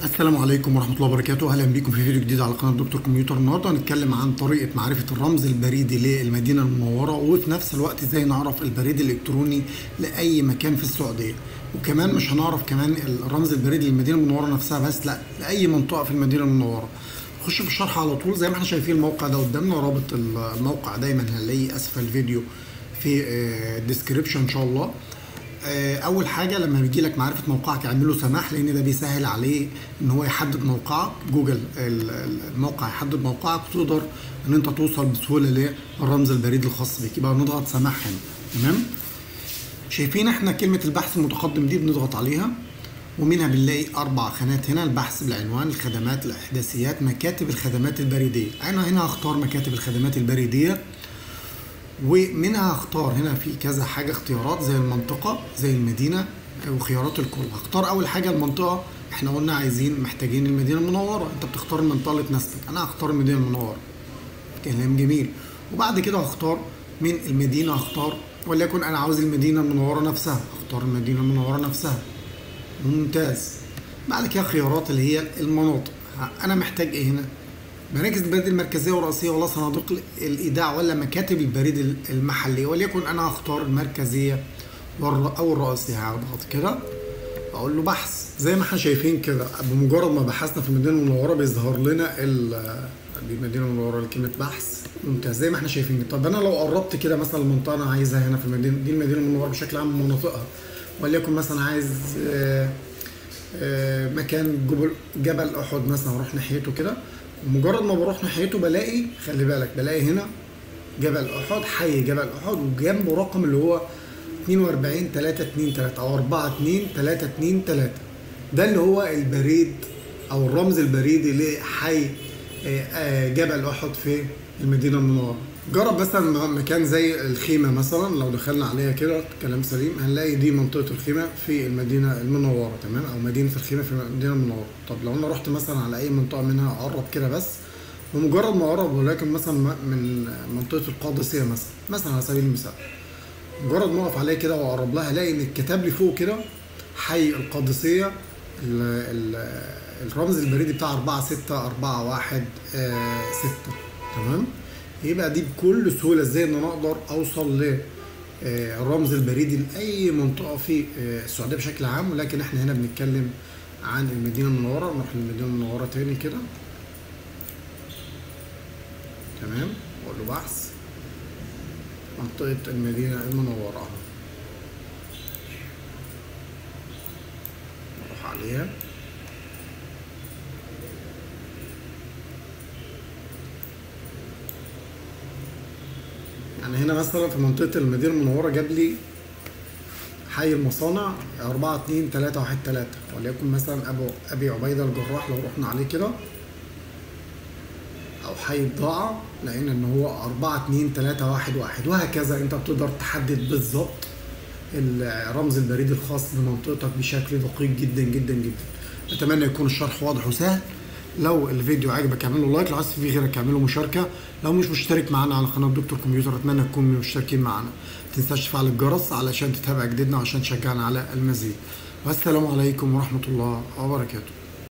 السلام عليكم ورحمة الله وبركاته أهلا بكم في فيديو جديد على قناة دكتور كمبيوتر النهاردة هنتكلم عن طريقة معرفة الرمز البريدي للمدينة المنورة وفي نفس الوقت ازاي نعرف البريد الإلكتروني لأي مكان في السعودية وكمان مش هنعرف كمان الرمز البريدي للمدينة المنورة نفسها بس لا لأي منطقة في المدينة المنورة نخش في الشرح على طول زي ما احنا شايفين الموقع ده قدامنا رابط الموقع دايما هنلاقيه أسفل الفيديو في الديسكريبشن إن شاء الله اول حاجه لما بيجي لك معرفه موقعك اعمل له سماح لان ده بيسهل عليه ان هو يحدد موقعك جوجل الموقع يحدد موقعك وتقدر ان انت توصل بسهوله للرمز البريد الخاص بيك يبقى نضغط سماح هنا تمام شايفين احنا كلمه البحث المتقدم دي بنضغط عليها ومنها بنلاقي اربع خانات هنا البحث بالعنوان الخدمات الاحداثيات مكاتب الخدمات البريديه انا هنا هختار مكاتب الخدمات البريديه ومنها هختار هنا في كذا حاجة اختيارات زي المنطقة زي المدينة وخيارات الكل هختار أول حاجة المنطقة احنا قلنا عايزين محتاجين المدينة المنورة انت بتختار المنطقة اللي تناسبك أنا هختار المدينة المنورة كلام جميل وبعد كده هختار من المدينة هختار وليكن أنا عاوز المدينة المنورة نفسها هختار المدينة المنورة نفسها ممتاز بعد كده خيارات اللي هي المناطق أنا محتاج إيه هنا مراكز البريد المركزيه والرئيسيه ولا صناديق الايداع ولا مكاتب البريد المحليه وليكن انا هختار المركزيه او الرئيسيه هضغط كده اقول له بحث زي ما احنا شايفين كده بمجرد ما بحثنا في المدينه المنوره بيظهر لنا دي المدينه المنوره كلمه بحث ممتاز زي ما احنا شايفين طب انا لو قربت كده مثلا المنطقه انا عايزها هنا في المدينه دي المدينه المنوره بشكل عام مناطقها وليكن مثلا عايز آآ آآ مكان جبل جبل احد مثلا اروح ناحيته كده مجرد ما بروح ناحيته بلاقي خلي بالك بلاقي هنا جبل احد حي جبل احد وجنبه رقم اللي هو 42 3 2 3 او 4 2 3 2 3 ده اللي هو البريد او الرمز البريدي لحي جبل احد في المدينه المنوره جرب مثلا مكان زي الخيمه مثلا لو دخلنا عليها كده كلام سليم هنلاقي دي منطقه الخيمه في المدينه المنوره تمام او مدينه الخيمه في المدينه المنوره طب لو انا رحت مثلا على اي منطقه منها اقرب كده بس ومجرد ما اقرب ولكن مثلا من منطقه القادسيه مثلا مثلا على سبيل المثال مجرد ما اقف عليها كده واقرب لها الاقي ان اتكتب لي فوق كده حي القادسيه ال ال الرمز البريدي بتاع 4 6 4 1 6 تمام يبقى دي بكل سهوله ازاي ان انا اقدر اوصل ل الرمز البريدي لاي منطقه في السعوديه بشكل عام ولكن احنا هنا بنتكلم عن المدينه المنوره نروح للمدينه المنوره تاني كده تمام واقول له بحث منطقه المدينه المنوره اهو نروح عليها يعني هنا مثلا في منطقة المدينة المنورة جاب لي حي المصانع 4 2 3 1 3 وليكن مثلا أبو أبي عبيدة الجراح لو رحنا عليه كده أو حي الضاعة لقينا إن هو 4 2 3 1 1 وهكذا أنت بتقدر تحدد بالظبط الرمز البريدي الخاص بمنطقتك بشكل دقيق جدا جدا جدا أتمنى يكون الشرح واضح وسهل لو الفيديو عجبك اعمل له لايك لو عايز في غيرك اعمل له مشاركه لو مش مشترك معانا على قناه دكتور كمبيوتر اتمنى تكونوا مشتركين معانا ما تنساش تفعل الجرس علشان تتابع جديدنا وعشان تشجعنا على المزيد والسلام عليكم ورحمه الله وبركاته